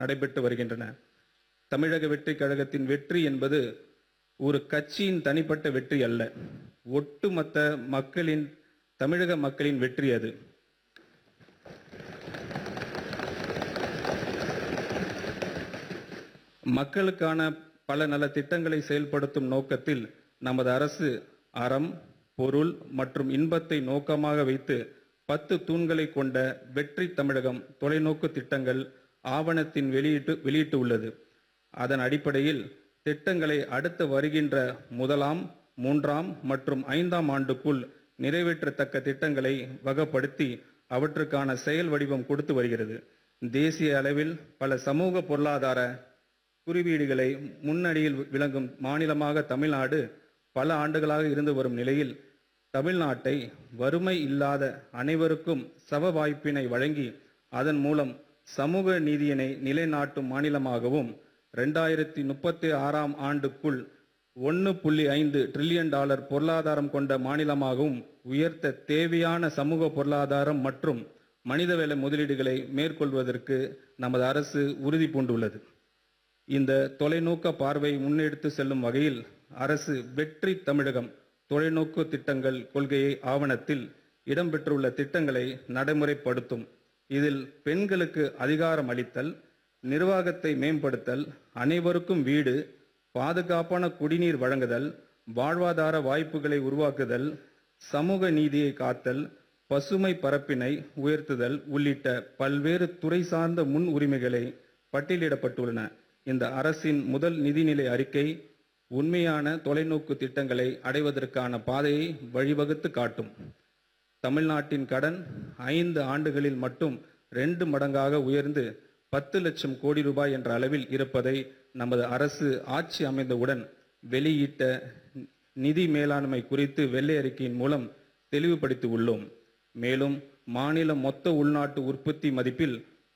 நடைபெற்று வருகின்றன தமிழக வெற்றி கழகத்தின் வெற்றி என்பது ஒரு கட்சியின் தனிப்பட்ட வெற்றி அல்ல ஒட்டுமொத்த மக்களின் தமிழக மக்களின் வெற்றி அது மக்களுக்கான பல நல திட்டங்களை செயல்படுத்தும் நோக்கத்தில் நமது அரசு அறம் பொருள் மற்றும் இன்பத்தை நோக்கமாக வைத்து பத்து தூண்களை கொண்ட வெற்றி தமிழகம் தொலைநோக்கு திட்டங்கள் ஆவணத்தின் வெளியிட்டு வெளியிட்டு உள்ளது அதன் அடிப்படையில் திட்டங்களை அடுத்து வருகின்ற முதலாம் மூன்றாம் மற்றும் ஐந்தாம் ஆண்டுக்குள் நிறைவேற்றத்தக்க திட்டங்களை வகப்படுத்தி அவற்றுக்கான செயல் வடிவம் கொடுத்து வருகிறது தேசிய அளவில் பல சமூக பொருளாதார குறிவீடுகளை முன்னணியில் விளங்கும் மாநிலமாக தமிழ்நாடு பல ஆண்டுகளாக இருந்து வரும் நிலையில் தமிழ்நாட்டை வறுமை இல்லாத அனைவருக்கும் சம வாய்ப்பினை வழங்கி அதன் மூலம் சமூக நீதியினை நிலைநாட்டும் மாநிலமாகவும் ரெண்டாயிரத்தி முப்பத்தி ஆறாம் ஆண்டுக்குள் ஒன்று புள்ளி ஐந்து ட்ரில்லியன் டாலர் பொருளாதாரம் கொண்ட மாநிலமாகவும் உயர்த்த தேவையான சமூக பொருளாதாரம் மற்றும் மனிதவள முதலீடுகளை மேற்கொள்வதற்கு நமது அரசு உறுதி பூண்டுள்ளது இந்த தொலைநோக்க பார்வை முன்னெடுத்து செல்லும் வகையில் அரசு வெற்றி தமிழகம் தொலைநோக்கு திட்டங்கள் கொள்கையை ஆவணத்தில் இடம்பெற்றுள்ள திட்டங்களை நடைமுறைப்படுத்தும் இதில் பெண்களுக்கு அதிகாரம் அளித்தல் நிர்வாகத்தை மேம்படுத்தல் அனைவருக்கும் வீடு பாதுகாப்பான குடிநீர் வழங்குதல் வாழ்வாதார வாய்ப்புகளை உருவாக்குதல் சமூக நீதியை காத்தல் பசுமை பரப்பினை உயர்த்துதல் உள்ளிட்ட பல்வேறு துறை சார்ந்த முன் உரிமைகளை பட்டியலிடப்பட்டுள்ளன இந்த அரசின் முதல் நிதிநிலை அறிக்கை உண்மையான தொலைநோக்கு திட்டங்களை அடைவதற்கான பாதையை வழிவகுத்து காட்டும் தமிழ்நாட்டின் கடன் ஐந்து ஆண்டுகளில் மட்டும் ரெண்டு மடங்காக உயர்ந்து பத்து லட்சம் கோடி ரூபாய் என்ற அளவில் இருப்பதை நமது அரசு ஆட்சி அமைந்தவுடன் வெளியிட்ட நிதி மேலாண்மை குறித்து வெள்ளை அறிக்கையின் மூலம் தெளிவுபடுத்தி உள்ளோம் மேலும் மாநில மொத்த உள்நாட்டு உற்பத்தி மதிப்பில்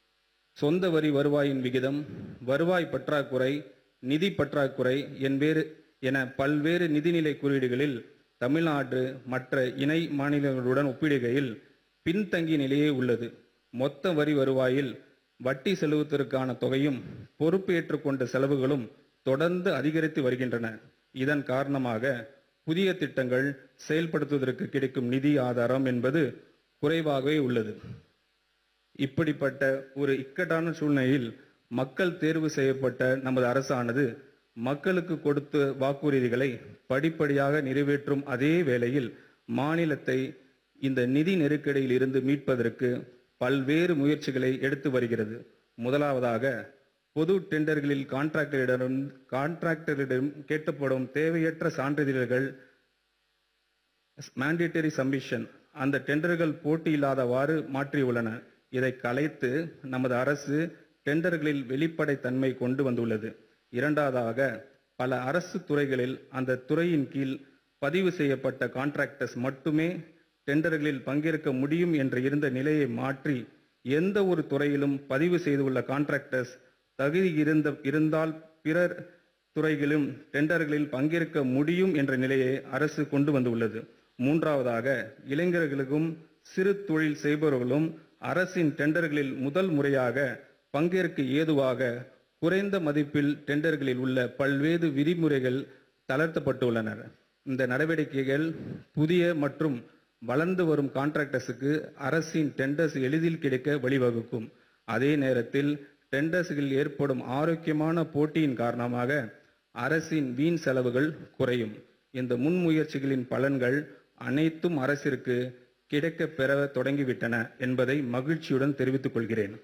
சொந்த வரி வருவாயின் விகிதம் வருவாய் பற்றாக்குறை நிதி பற்றாக்குறை என்பேறு என பல்வேறு நிதிநிலை குறியீடுகளில் தமிழ்நாடு மற்ற இணை மாநிலங்களுடன் ஒப்பிடுகையில் பின்தங்கிய நிலையே உள்ளது மொத்த வரி வருவாயில் வட்டி செலுத்துவதற்கான தொகையும் பொறுப்பேற்றுக் கொண்ட செலவுகளும் தொடர்ந்து அதிகரித்து வருகின்றன இதன் காரணமாக புதிய திட்டங்கள் செயல்படுத்துவதற்கு கிடைக்கும் நிதி ஆதாரம் என்பது குறைவாகவே உள்ளது இப்படிப்பட்ட ஒரு இக்கட்டான சூழ்நிலையில் மக்கள் தேர்வு செய்யப்பட்ட நமது அரசானது மக்களுக்கு கொடுத்த வாக்குறுதிகளை படிப்படியாக நிறைவேற்றும் அதே வேளையில் மாநிலத்தை இந்த நிதி நெருக்கடியில் இருந்து மீட்பதற்கு பல்வேறு முயற்சிகளை எடுத்து வருகிறது முதலாவதாக பொது டெண்டர்களில் கான்ட்ராக்டரிடம் கான்ட்ராக்டரிடம் கேட்கப்படும் தேவையற்ற சான்றிதழ்கள் மேண்டேட்டரி சம்பிஷன் அந்த டெண்டர்கள் போட்டி இல்லாதவாறு மாற்றியுள்ளன இதை கலைத்து நமது அரசு டெண்டர்களில் வெளிப்படை தன்மை கொண்டு வந்துள்ளது இரண்டாவதாக பல அரசு துறைகளில் அந்த துறையின் கீழ் பதிவு செய்யப்பட்ட கான்ட்ராக்டர்ஸ் மட்டுமே டெண்டர்களில் பங்கேற்க முடியும் என்று இருந்த நிலையை மாற்றி எந்த ஒரு துறையிலும் பதிவு செய்துள்ள கான்ட்ராக்டர்ஸ் தகுதி இருந்த இருந்தால் பிறர் துறைகளிலும் டெண்டர்களில் பங்கேற்க முடியும் என்ற நிலையை அரசு கொண்டு வந்துள்ளது மூன்றாவதாக இளைஞர்களுக்கும் சிறு தொழில் செய்பவர்களும் அரசின் டெண்டர்களில் முதல் முறையாக பங்கேற்க ஏதுவாக குறைந்த மதிப்பில் டெண்டர்களில் உள்ள பல்வேறு விதிமுறைகள் தளர்த்தப்பட்டுள்ளன இந்த நடவடிக்கைகள் புதிய மற்றும் வளர்ந்து வரும் கான்ட்ராக்டர்ஸுக்கு அரசின் டெண்டர்ஸ் எளிதில் கிடைக்க வழிவகுக்கும் அதே நேரத்தில் டெண்டர்ஸ்களில் ஏற்படும் ஆரோக்கியமான போட்டியின் காரணமாக அரசின் வீண் செலவுகள் குறையும் இந்த முன்முயற்சிகளின் பலன்கள் அனைத்தும் அரசிற்கு கிடைக்கப் பெற தொடங்கிவிட்டன என்பதை மகிழ்ச்சியுடன் தெரிவித்துக் கொள்கிறேன்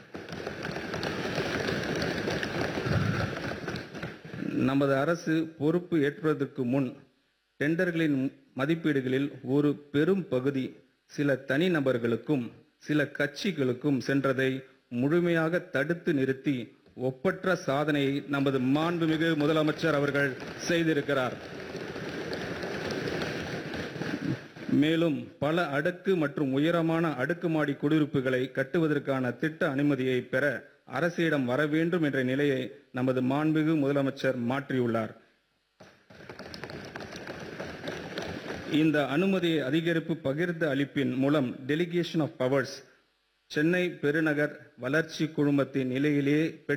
நமது அரசு பொறுப்பு ஏற்பதற்கு முன் டெண்டர்களின் மதிப்பீடுகளில் ஒரு பெரும் பகுதி சில தனிநபர்களுக்கும் சில கட்சிகளுக்கும் சென்றதை முழுமையாக தடுத்து நிறுத்தி ஒப்பற்ற சாதனையை நமது மாண்புமிகு முதலமைச்சர் அவர்கள் செய்திருக்கிறார் மேலும் பல அடுக்கு மற்றும் உயரமான அடுக்குமாடி குடியிருப்புகளை கட்டுவதற்கான திட்ட அனுமதியை பெற அரசிடம் வர வேண்டும் என்ற நிலையை நமது மாண்புமிகு முதலமைச்சர் மாற்றியுள்ளார் இந்த அனுமதி அதிகரிப்பு பகிர்ந்து அளிப்பின் மூலம் டெலிகேஷன் ஆஃப் பவர்ஸ் சென்னை பெருநகர் வளர்ச்சி குழுமத்தின் நிலையிலேயே